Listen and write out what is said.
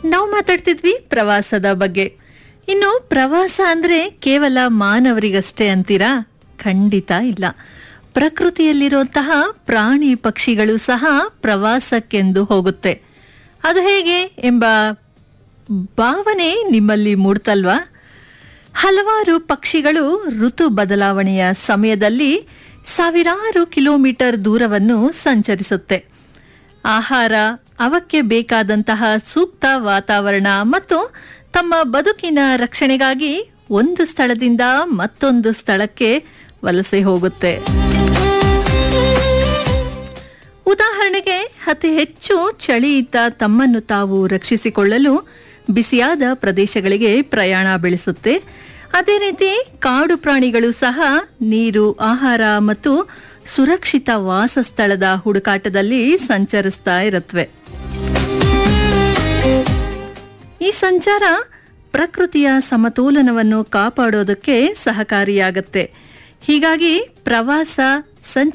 ನಾವು ಮಾತಾಡ್ತಿದ್ವಿ ಪ್ರವಾಸದ ಬಗ್ಗೆ ಇನ್ನು ಪ್ರವಾಸ ಅಂದ್ರೆ ಕೇವಲ ಮಾನವರಿಗಷ್ಟೇ ಅಂತೀರಾ ಖಂಡಿತ ಇಲ್ಲ ಪ್ರಕೃತಿಯಲ್ಲಿರುವಂತಹ ಪ್ರಾಣಿ ಪಕ್ಷಿಗಳು ಸಹ ಪ್ರವಾಸಕ್ಕೆಂದು ಹೋಗುತ್ತೆ ಅದು ಹೇಗೆ ಎಂಬ ಭಾವನೆ ನಿಮ್ಮಲ್ಲಿ ಮೂಡ್ತಲ್ವಾ ಹಲವಾರು ಪಕ್ಷಿಗಳು ಋತು ಬದಲಾವಣೆಯ ಸಮಯದಲ್ಲಿ ಸಾವಿರಾರು ಕಿಲೋಮೀಟರ್ ದೂರವನ್ನು ಸಂಚರಿಸುತ್ತೆ ಆಹಾರ ಅವಕ್ಕೆ ಬೇಕಾದಂತಹ ಸೂಕ್ತ ವಾತಾವರಣ ಮತ್ತು ತಮ್ಮ ಬದುಕಿನ ರಕ್ಷಣೆಗಾಗಿ ಒಂದು ಸ್ಥಳದಿಂದ ಮತ್ತೊಂದು ಸ್ಥಳಕ್ಕೆ ವಲಸೆ ಹೋಗುತ್ತೆ ಉದಾಹರಣೆಗೆ ಅತಿ ಹೆಚ್ಚು ಚಳಿಯಿದ್ದ ತಮ್ಮನ್ನು ತಾವು ರಕ್ಷಿಸಿಕೊಳ್ಳಲು ಬಿಸಿಯಾದ ಪ್ರದೇಶಗಳಿಗೆ ಪ್ರಯಾಣ ಬೆಳೆಸುತ್ತೆ ಅದೇ ರೀತಿ ಕಾಡು ಪ್ರಾಣಿಗಳು ಸಹ ನೀರು ಆಹಾರ ಮತ್ತು ಸುರಕ್ಷಿತ ವಾಸಸ್ಥಳದ ಹುಡುಕಾಟದಲ್ಲಿ ಸಂಚರಿಸ್ತಾ ಇರುತ್ತವೆ ಈ ಸಂಚಾರ ಪ್ರಕೃತಿಯ ಸಮತೋಲನವನ್ನು ಕಾಪಾಡೋದಕ್ಕೆ ಸಹಕಾರಿಯಾಗತ್ತೆ ಹೀಗಾಗಿ ಪ್ರವಾಸ ಸಂಚಾರ